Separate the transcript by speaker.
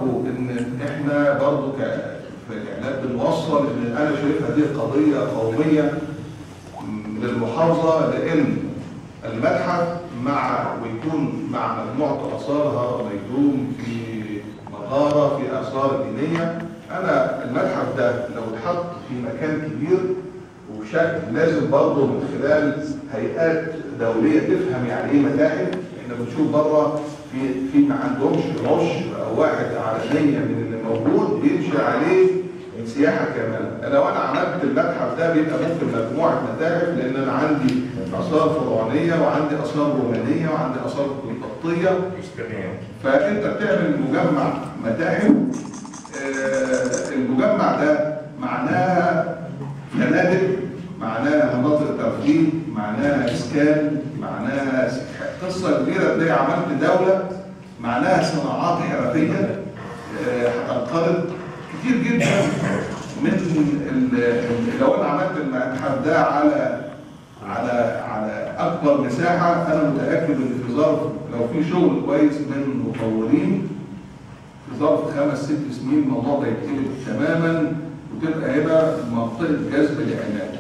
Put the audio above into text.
Speaker 1: ارجو ان احنا برضو ك في الاعلام بنوصل ان انا شايفها دي قضيه قوميه من المحافظه لان المتحف مع ويكون مع مجموعه اثارها ميدوم في مغاره في اثار دينيه انا المتحف ده لو اتحط في مكان كبير وبشكل لازم برضه من خلال هيئات دوليه تفهم يعني ايه متاحف احنا بنشوف بره في في ما عندهمش رش او واحد عالميه من اللي موجود بيمشي عليه سياحه كامله لو انا عملت المتحف ده بيبقى ممكن مجموعه متاحف لان انا عندي اثار فرعونيه وعندي اثار رومانيه وعندي اثار قبطيه فانت بتعمل مجمع متاحف آه، المجمع ده معناها فنادق معناها مناطق ترفيه معناها اسكان معناها س- قصه كبيره تلاقي عملت دوله معناها صناعات حرفيه آه، هتنقرض كتير جدا من ال- ال- لو انا عملت المتحف ده على على على اكبر مساحه انا متاكد ان في ظرف لو في شغل كويس من مطورين في ظرف خمس ست سنين الموضوع ده يتقلب تماما وتبقى هنا منطقه جذب الاعلام